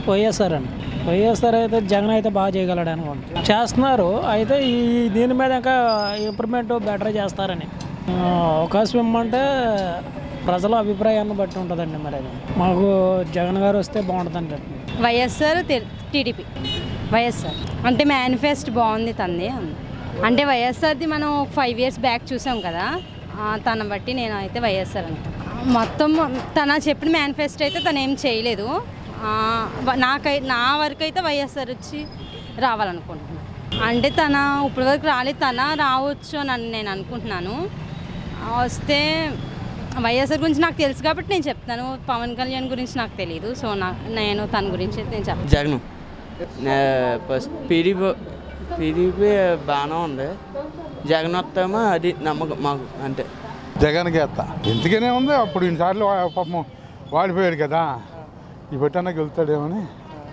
వైఎస్ఆర్ అండి వైఎస్ఆర్ అయితే జగన్ అయితే బాగా చేయగలడు అనుకుంటున్నాను చేస్తున్నారు అయితే ఈ దీని మీద ఇంకా ఇంప్రూవ్మెంట్ బెటర్ చేస్తారని ఆ, అవకాశం ఇమ్మంటే ప్రజల అభిప్రాయాన్ని బట్టి ఉంటుందండి మరి అది మాకు జగన్ గారు వస్తే బాగుంటుందండి వైఎస్ఆర్ టీడీపీ వైఎస్ఆర్ అంటే మేనిఫెస్ట్ బాగుంది తంది అంటే వైఎస్ఆర్ది మనం ఒక ఫైవ్ ఇయర్స్ బ్యాక్ చూసాం కదా ఆ, తన బట్టి నేను అయితే వైఎస్ఆర్ అంట మొత్తం తన చెప్పిన మేనిఫెస్టో అయితే తను ఏం చేయలేదు ఆ, వ- నాకై నా వరకు అయితే వైఎస్ఆర్ వచ్చి రావాలనుకుంటున్నాను అంటే తన ఇప్పటి వరకు రాలేదు తన రావచ్చు అని నేను అనుకుంటున్నాను ఆ, వస్తే వైఎస్ఆర్ గురించి నాకు తెలుసు కాబట్టి నేను చెప్తాను పవన్ కళ్యాణ్ గురించి నాకు తెలియదు సో నా నేను తన గురించి అయితే నేను చెప్తాను జగన్ ఫస్ట్ పీడీపీ పీడీపీ బాగానే ఉంది జగన్ వస్తామో అది నమ్మకం మాకు అంతే జగన్కి వేస్తా ఎందుకనే ఉంది అప్పుడు ఇన్నిసార్లు వా- పాపం వాడిపోయాడు కదా ఈ పెట్టానికి వెళ్తాడేమని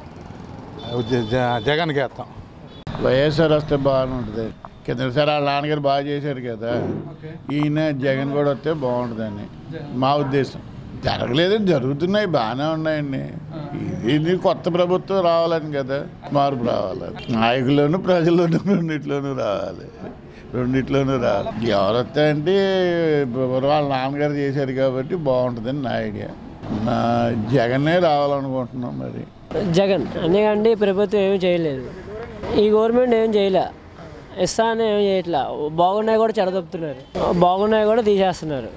జ- జ- జగన్కి వేస్తాం వైఎస్ఆర్ వస్తే బాగానే ఉంటుంది కిందసారి వాళ్ళ నాన్నగారు బాగా చేశారు కదా ఈయన జగన్ కూడా వస్తే బాగుంటుందని మా ఉద్దేశం జరగలేదండి జరుగుతున్నాయి బాగానే ఉన్నాయండి ఇది ఇది కొత్త ప్రభుత్వం రావాలని కదా మార్పు రావాలి నాయకుల్లోనూ ప్రజల్లోనూ రెండిట్లోనూ రావాలి రెండిట్లోనూ రావాలి ఎవరు వస్తాయంటే ఇప్పుడు వాళ్ళ నాన్నగారు చేశారు కాబట్టి బాగుంటుందని నా ఐడియా నా జగనే రావాలనుకుంటున్నాం మరి జగన్ ఎందుకంటే ఈ ప్రభుత్వం ఏమీ చేయలేదు ఈ గవర్నమెంట్ ఏం చేయలే ఇస్తా అని ఏం చేయట్లా బాగున్నాయి కూడా చెడదొప్పుతున్నారు బాగున్నాయి కూడా తీసేస్తున్నారు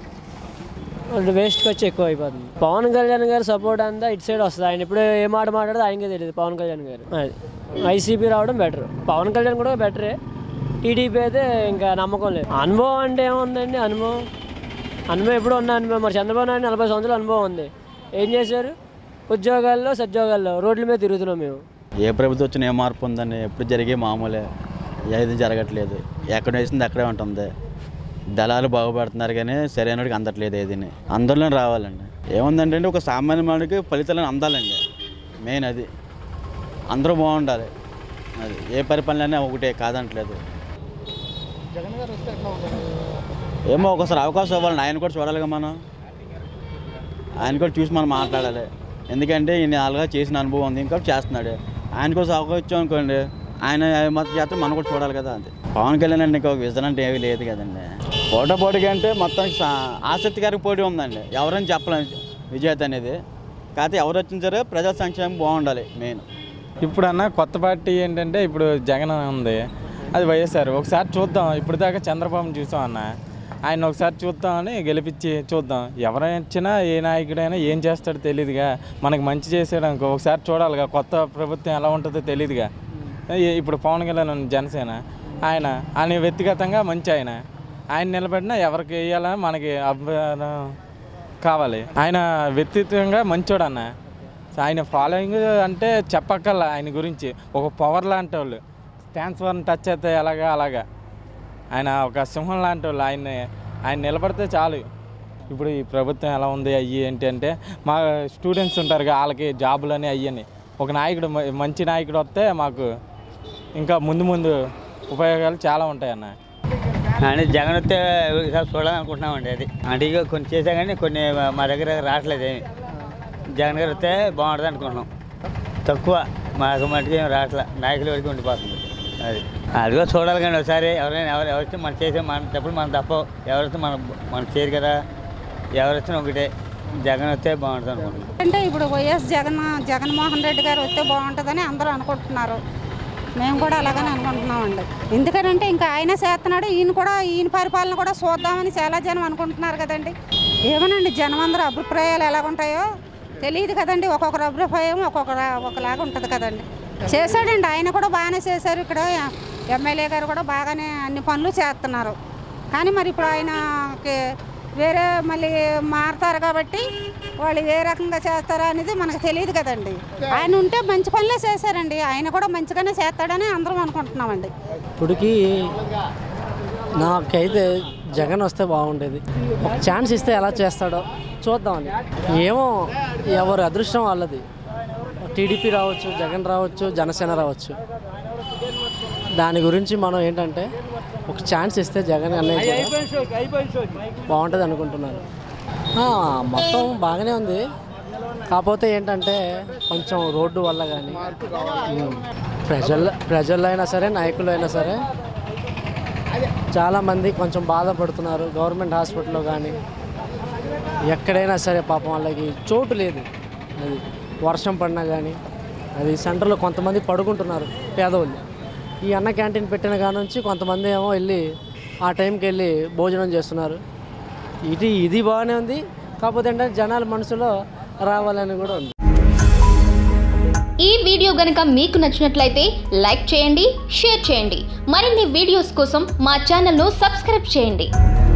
వేస్ట్ ఖర్చు ఎక్కువ అయిపోతుంది పవన్ కళ్యాణ్ గారు సపోర్ట్ అంతా ఇటు సైడ్ వస్తుంది ఆయన ఇప్పుడు ఏ మాట మాట్లాడదో ఆయనకే తెలియదు పవన్ కళ్యాణ్ గారు అది వైసీపీ రావడం బెటర్ పవన్ కళ్యాణ్ కూడా బెటరే టీడీపీ అయితే ఇంకా నమ్మకం లేదు అనుభవం అంటే ఏముందండి అనుభవం అనుభవం ఎప్పుడు ఉన్న అనుభవం మరి చంద్రబాబు నాయుడు నలభై సంవత్సరాల అనుభవం ఉంది ఏం చేశారు ఉద్యోగాల్లో సద్యోగాల్లో రోడ్ల మీద తిరుగుతున్నాం మేము ఏ ప్రభుత్వం వచ్చిన ఏ మార్పు ఉందని ఎప్పుడు జరిగే మామూలే ఏది జరగట్లేదు ఎక్కడ వేసింది అక్కడే ఉంటుంది దళాలు బాగుపడుతున్నారు కానీ సరైనడికి అందట్లేదు ఏదిని అందరిలో రావాలండి ఏముందంటే ఒక సామాన్య మానవుడికి ఫలితాలను అందాలండి మెయిన్ అది అందరూ బాగుండాలి అది ఏ పరిపాలన ఒకటే కాదంటలేదు ఏమో ఒకసారి అవకాశం ఇవ్వాలని ఆయన కూడా చూడాలిగా మనం ఆయన కూడా చూసి మనం మాట్లాడాలి ఎందుకంటే ఈయన అలాగా చేసిన అనుభవం ఉంది ఇంకా చేస్తున్నాడు ఆయన కోసం అవకాశం ఇచ్చాం అనుకోండి ఆయన మొత్తం చేస్తే మనం కూడా చూడాలి కదా అంతే పవన్ కళ్యాణ్ అంటే ఇంకా విజన్ అంటే ఏమీ లేదు కదండి పోటా పోటీకి అంటే మొత్తం సా- ఆసక్తికర పోటీ ఉందండి ఎవరని చెప్పలేం విజేత అనేది కాకపోతే ఎవరు వచ్చిన సరే ప్రజా సంక్షేమం బాగుండాలి మెయిన్ ఇప్పుడు అన్న కొత్త పార్టీ ఏంటంటే ఇప్పుడు జగన్ ఉంది అది వైఎస్ఆర్ ఒకసారి చూద్దాం ఇప్పుడు దాకా చంద్రబాబు చూసాం అన్న ఆయన ఒకసారి చూద్దామని గెలిపించి చూద్దాం ఎవరైనా వచ్చినా ఏ నాయకుడైనా ఏం చేస్తాడో తెలియదుగా మనకి మంచి చేసాడు అనుకో ఒకసారి చూడాలిగా కొత్త ప్రభుత్వం ఎలా ఉంటుందో తెలియదుగా ఏ- ఇప్పుడు పవన్ కళ్యాణ్ ఉన్న జనసేన ఆయన ఆయన వ్యక్తిగతంగా మంచి ఆయన ఆయన నిలబడినా ఎవరికి వేయాలని మనకి అభ్యర్థన కావాలి ఆయన వ్యక్తిత్వంగా మంచోడు అన్న ఆయన ఫాలోయింగ్ అంటే చెప్పక్కర్లా ఆయన గురించి ఒక పవర్ లాంటి వాళ్ళు ట్రాన్స్ఫర్ని టచ్ అయితే ఎలాగా అలాగా ఆయన ఒక సింహం లాంటి వాళ్ళు ఆయన ఆయన నిలబడితే చాలు ఇప్పుడు ఈ ప్రభుత్వం ఎలా ఉంది అయ్యి ఏంటి అంటే మా స్టూడెంట్స్ ఉంటారు కదా, వాళ్ళకి జాబులని అయ్యని ఒక నాయకుడు మ- మంచి నాయకుడు వస్తే మాకు ఇంకా ముందు ముందు ఉపయోగాలు చాలా ఉంటాయన్న అంటే జగన్ వస్తే ఈసారి చూడాలనుకుంటున్నామండి అది అంటే ఇక కొన్ని చేసా కానీ కొన్ని మా దగ్గర రావట్లేదు ఏమి జగన్ గారు వస్తే బాగుంటుంది అనుకుంటున్నాం తక్కువ మాకు మటుకు ఏం రావట్లే నాయకుల వరకు ఉండిపోతుంది అది అది కూడా చూడాలి కానీ ఒకసారి ఎవరైనా ఎవరు ఎవరు వస్తే మనం చేసే మన తప్పుడు మనం తప్ప ఎవరు వస్తే మనం మనం చేయరు కదా ఎవరు వచ్చినా ఒకటే జగన్ వస్తే బాగుంటుంది అనుకుంటున్నాం అంటే ఇప్పుడు వైఎస్ జగన్ జగన్మోహన్ రెడ్డి గారు వస్తే బాగుంటుందని అందరూ అనుకుంటున్నారు మేము కూడా అలాగనే అనుకుంటున్నామండి ఎందుకనంటే ఇంకా ఆయన చేస్తున్నాడు ఈయన కూడా ఈయన పరిపాలన కూడా చూద్దామని చాలా జనం అనుకుంటున్నారు కదండి ఏమోనండి జనం అందరూ అభిప్రాయాలు ఎలాగుంటాయో తెలియదు కదండి ఒక్కొక్కరు అభిప్రాయం ఒక్కొక్కరు ఒకలాగా ఉంటుంది కదండి చేశాడండి ఆయన కూడా బాగానే చేశారు ఇక్కడ ఎమ్మెల్యే గారు కూడా బాగానే అన్ని పనులు చేస్తున్నారు కానీ మరి ఇప్పుడు ఆయనకి వేరే మళ్ళీ మారుతారు కాబట్టి వాళ్ళు ఏ రకంగా చేస్తారా అనేది మనకు తెలియదు కదండి ఆయన ఉంటే మంచి పనులే చేశారండి ఆయన కూడా మంచిగానే చేస్తాడని అందరం అనుకుంటున్నామండి ఇప్పటికీ నాకైతే జగన్ వస్తే బాగుండేది ఒక ఛాన్స్ ఇస్తే ఎలా చేస్తాడో చూద్దామని ఏమో ఎవరి అదృష్టం వాళ్ళది టీడీపీ రావచ్చు జగన్ రావచ్చు జనసేన రావచ్చు దాని గురించి మనం ఏంటంటే ఒక ఛాన్స్ ఇస్తే జగన్ అన్నయ్య కూడా బాగుంటుంది అనుకుంటున్నాను ఆ, మొత్తం బాగానే ఉంది కాకపోతే ఏంటంటే కొంచెం రోడ్డు వల్ల కానీ ప్రజల ప్రజల్లో అయినా సరే నాయకులు అయినా సరే చాలామంది కొంచెం బాధపడుతున్నారు గవర్నమెంట్ హాస్పిటల్లో కానీ ఎక్కడైనా సరే పాపం వాళ్ళకి చోటు లేదు అది వర్షం పడినా కానీ అది సెంటర్లో కొంతమంది పడుకుంటున్నారు పేదవాళ్ళు ఈ అన్న క్యాంటీన్ పెట్టిన కాడ నుంచి కొంతమంది ఏమో వెళ్ళి ఆ టైంకి వెళ్ళి భోజనం చేస్తున్నారు ఇది ఇది బాగానే ఉంది కాకపోతే ఏంటంటే జనాల మనసులో రావాలని కూడా ఉంది ఈ వీడియో గనుక మీకు నచ్చినట్లయితే లైక్ చేయండి షేర్ చేయండి మరిన్ని వీడియోస్ కోసం మా ఛానల్ను సబ్స్క్రైబ్ చేయండి